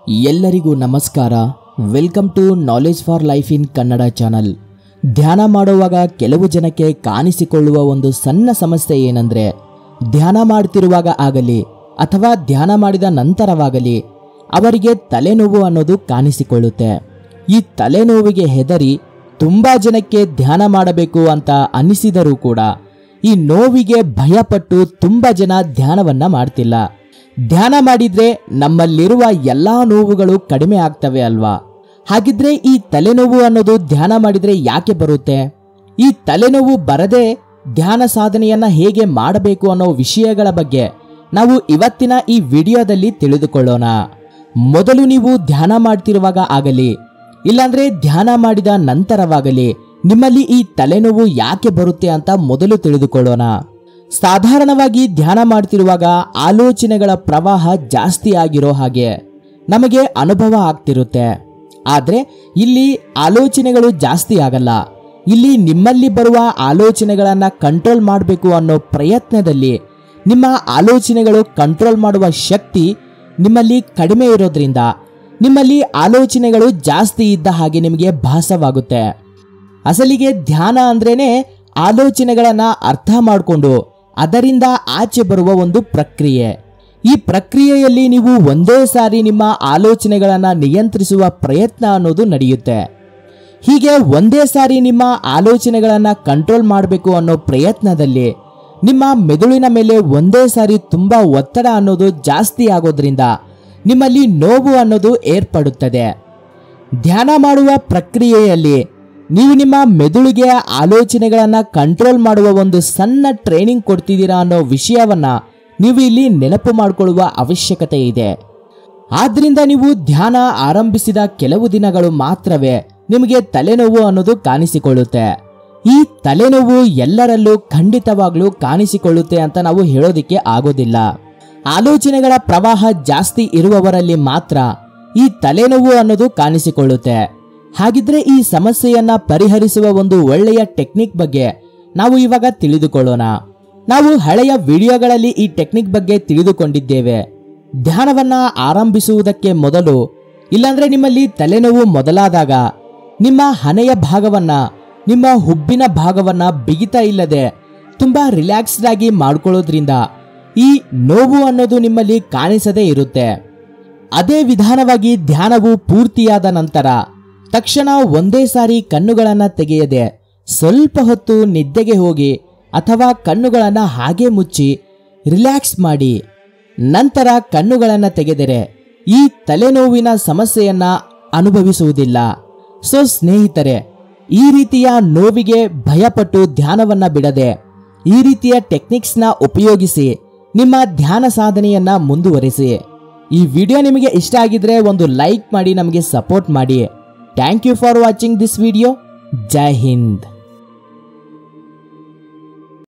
ಎಲ್ಲರಿಗೂ ನಮಸ್ಕಾರ welcome to knowledge for life in Kannada channel ಧ್ಯಾನ ಮಾಡುವಾಗ ಕೆಲವು ಜನಕ್ಕೆ ಕಾಣಿಸಿಕೊಳ್ಳುವ ಒಂದು ಸಣ್ಣ ಸಮಸ್ಯೆ ಏನಂದ್ರೆ ಧ್ಯಾನ ಮಾಡ್ತಿರುವಾಗ ಆಗಲಿ ಅಥವಾ ಧ್ಯಾನ ಮಾಡಿದ ನಂತರವಾಗಲಿ ಅವರಿಗೆ ತಲೆನೋವು ಅನ್ನೋದು ಕಾಣಿಸಿಕೊಳ್ಳುತ್ತೆ ಈ ತಲೆನೋವಿಗೆ ಹೆದರಿ ತುಂಬಾ ಜನಕ್ಕೆ ಧ್ಯಾನ ಮಾಡಬೇಕು ಅಂತ ಅನಿಸಿದರೂ ಕೂಡ ಈ ನೋವಿಗೆ ಭಯಪಟ್ಟು ತುಂಬಾ ಜನ ಧ್ಯಾನವನ್ನ ಮಾಡ್ತಿಲ್ಲ ಧ್ಯಾನ ಮಾಡಿದ್ರೆ ನಮ್ಮಲ್ಲಿರುವ ಎಲ್ಲಾ ನೋವುಗಳು ಕಡಿಮೆ ಆಗ್ತವೆ ಅಲ್ವಾ ಹಾಗಿದ್ರೆ ಈ ತಲೆನೋವು ಅನ್ನೋದು ಧ್ಯಾನ ಮಾಡಿದ್ರೆ ಯಾಕೆ ಬರುತ್ತೆ ಈ ತಲೆನೋವು ಬರದೆ ಧ್ಯಾನ ಸಾಧನೆಯನ್ನ ಹೇಗೆ ಮಾಡಬೇಕು ಅನ್ನೋ ವಿಷಯಗಳ ಬಗ್ಗೆ ನಾವು ಇವತ್ತಿನ ಈ ವಿಡಿಯೋದಲ್ಲಿ ತಿಳಿದುಕೊಳ್ಳೋಣ ಮೊದಲು ನೀವು ಧ್ಯಾನ ಮಾಡ್ತಿರುವಾಗ ಆಗಲಿ ಇಲ್ಲಾಂದ್ರೆ ಧ್ಯಾನ ಮಾಡಿದ ನಂತರವಾಗಲಿ ನಿಮ್ಮಲ್ಲಿ ಈ ತಲೆನೋವು ಯಾಕೆ ಬರುತ್ತೆ ಅಂತ ಮೊದಲು ತಿಳಿದುಕೊಳ್ಳೋಣ ಸಾಧಾರಣವಾಗಿ ಧ್ಯಾನ ಮಾಡ್ತಿರುವಾಗ ಆಲೋಚನೆಗಳ ಪ್ರವಾಹ ಜಾಸ್ತಿ ಆಗಿರೋ ಹಾಗೆ ನಮಗೆ ಅನುಭವ ಆಗ್ತಿರುತ್ತೆ ಆದರೆ ಇಲ್ಲಿ ಆಲೋಚನೆಗಳು ಜಾಸ್ತಿ ಆಗಲ್ಲ ಇಲ್ಲಿ ನಿಮ್ಮಲ್ಲಿ ಬರುವ ಆಲೋಚನೆಗಳನ್ನು ಕಂಟ್ರೋಲ್ ಮಾಡಬೇಕು ಅನ್ನೋ ಪ್ರಯತ್ನದಲ್ಲಿ ನಿಮ್ಮ ಆಲೋಚನೆಗಳು ಕಂಟ್ರೋಲ್ ಮಾಡುವ ಶಕ್ತಿ ನಿಮ್ಮಲ್ಲಿ ಕಡಿಮೆ ಇರೋದ್ರಿಂದ ನಿಮ್ಮಲ್ಲಿ ಆಲೋಚನೆಗಳು ಜಾಸ್ತಿ ಇದ್ದ ಹಾಗೆ ನಿಮಗೆ ಭಾಸವಾಗುತ್ತೆ ಅಸಲಿಗೆ ಧ್ಯಾನ ಅಂದ್ರೇನೆ ಆಲೋಚನೆಗಳನ್ನ ಅರ್ಥ ಮಾಡಿಕೊಂಡು ಅದರಿಂದ ಆಚೆ ಬರುವ ಒಂದು ಪ್ರಕ್ರಿಯೆ ಈ ಪ್ರಕ್ರಿಯೆಯಲ್ಲಿ ನೀವು ಒಂದೇ ಸಾರಿ ನಿಮ್ಮ ಆಲೋಚನೆಗಳನ್ನ ನಿಯಂತ್ರಿಸುವ ಪ್ರಯತ್ನ ಅನ್ನೋದು ನಡೆಯುತ್ತೆ ಹೀಗೆ ಒಂದೇ ಸಾರಿ ನಿಮ್ಮ ಆಲೋಚನೆಗಳನ್ನ ಕಂಟ್ರೋಲ್ ಮಾಡಬೇಕು ಅನ್ನೋ ಪ್ರಯತ್ನದಲ್ಲಿ ನಿಮ್ಮ ಮೆದುಳಿನ ಮೇಲೆ ಒಂದೇ ಸಾರಿ ತುಂಬಾ ಒತ್ತಡ ಅನ್ನೋದು ಜಾಸ್ತಿ ಆಗೋದ್ರಿಂದ ನಿಮ್ಮಲ್ಲಿ ನೋವು ಅನ್ನೋದು ಏರ್ಪಡುತ್ತದೆ ಧ್ಯಾನ ಮಾಡುವ ಪ್ರಕ್ರಿಯೆಯಲ್ಲಿ ನೀವು ನಿಮ್ಮ ಮೆದುಳಿಗೆ ಆಲೋಚನೆಗಳನ್ನು ಕಂಟ್ರೋಲ್ ಮಾಡುವ ಒಂದು ಸಣ್ಣ ಟ್ರೈನಿಂಗ್ ಕೊಡ್ತಿದ್ದೀರಾ ಅನ್ನೋ ವಿಷಯವನ್ನ ನೀವು ಇಲ್ಲಿ ನೆನಪು ಮಾಡಿಕೊಳ್ಳುವ ಅವಶ್ಯಕತೆ ಇದೆ ಆದ್ರಿಂದ ನೀವು ಧ್ಯಾನ ಆರಂಭಿಸಿದ ಕೆಲವು ದಿನಗಳು ಮಾತ್ರವೇ ನಿಮಗೆ ತಲೆನೋವು ಅನ್ನೋದು ಕಾಣಿಸಿಕೊಳ್ಳುತ್ತೆ ಈ ತಲೆನೋವು ಎಲ್ಲರಲ್ಲೂ ಖಂಡಿತವಾಗ್ಲೂ ಕಾಣಿಸಿಕೊಳ್ಳುತ್ತೆ ಅಂತ ನಾವು ಹೇಳೋದಿಕ್ಕೆ ಆಗೋದಿಲ್ಲ ಆಲೋಚನೆಗಳ ಪ್ರವಾಹ ಜಾಸ್ತಿ ಇರುವವರಲ್ಲಿ ಮಾತ್ರ ಈ ತಲೆನೋವು ಅನ್ನೋದು ಕಾಣಿಸಿಕೊಳ್ಳುತ್ತೆ ಹಾಗಿದ್ರೆ ಈ ಸಮಸ್ಯೆಯನ್ನ ಪರಿಹರಿಸುವ ಒಂದು ಒಳ್ಳೆಯ ಟೆಕ್ನಿಕ್ ಬಗ್ಗೆ ನಾವು ಇವಾಗ ತಿಳಿದುಕೊಳ್ಳೋಣ ನಾವು ಹಳೆಯ ವಿಡಿಯೋಗಳಲ್ಲಿ ಈ ಟೆಕ್ನಿಕ್ ಬಗ್ಗೆ ತಿಳಿದುಕೊಂಡಿದ್ದೇವೆ ಧ್ಯಾನವನ್ನ ಆರಂಭಿಸುವುದಕ್ಕೆ ಮೊದಲು ಇಲ್ಲಾಂದ್ರೆ ನಿಮ್ಮಲ್ಲಿ ತಲೆನೋವು ಮೊದಲಾದಾಗ ನಿಮ್ಮ ಹನೆಯ ಭಾಗವನ್ನ ನಿಮ್ಮ ಹುಬ್ಬಿನ ಭಾಗವನ್ನ ಬಿಗಿತ ಇಲ್ಲದೆ ತುಂಬಾ ರಿಲ್ಯಾಕ್ಸ್ಡ್ ಆಗಿ ಮಾಡ್ಕೊಳ್ಳೋದ್ರಿಂದ ಈ ನೋವು ಅನ್ನೋದು ನಿಮ್ಮಲ್ಲಿ ಕಾಣಿಸದೇ ಇರುತ್ತೆ ಅದೇ ವಿಧಾನವಾಗಿ ಧ್ಯಾನವು ಪೂರ್ತಿಯಾದ ನಂತರ ತಕ್ಷಣ ಒಂದೇ ಸಾರಿ ಕಣ್ಣುಗಳನ್ನು ತೆಗೆಯದೆ ಸ್ವಲ್ಪ ಹೊತ್ತು ನಿದ್ದೆಗೆ ಹೋಗಿ ಅಥವಾ ಕಣ್ಣುಗಳನ್ನು ಹಾಗೆ ಮುಚ್ಚಿ ರಿಲ್ಯಾಕ್ಸ್ ಮಾಡಿ ನಂತರ ಕಣ್ಣುಗಳನ್ನು ತೆಗೆದರೆ ಈ ತಲೆನೋವಿನ ಸಮಸ್ಯೆಯನ್ನ ಅನುಭವಿಸುವುದಿಲ್ಲ ಸೊ ಸ್ನೇಹಿತರೆ ಈ ರೀತಿಯ ನೋವಿಗೆ ಭಯಪಟ್ಟು ಧ್ಯಾನವನ್ನ ಬಿಡದೆ ಈ ರೀತಿಯ ಟೆಕ್ನಿಕ್ಸ್ನ ಉಪಯೋಗಿಸಿ ನಿಮ್ಮ ಧ್ಯಾನ ಸಾಧನೆಯನ್ನ ಮುಂದುವರಿಸಿ ಈ ವಿಡಿಯೋ ನಿಮಗೆ ಇಷ್ಟ ಆಗಿದ್ರೆ ಒಂದು ಲೈಕ್ ಮಾಡಿ ನಮಗೆ ಸಪೋರ್ಟ್ ಮಾಡಿ thank you for watching this video Jai Hind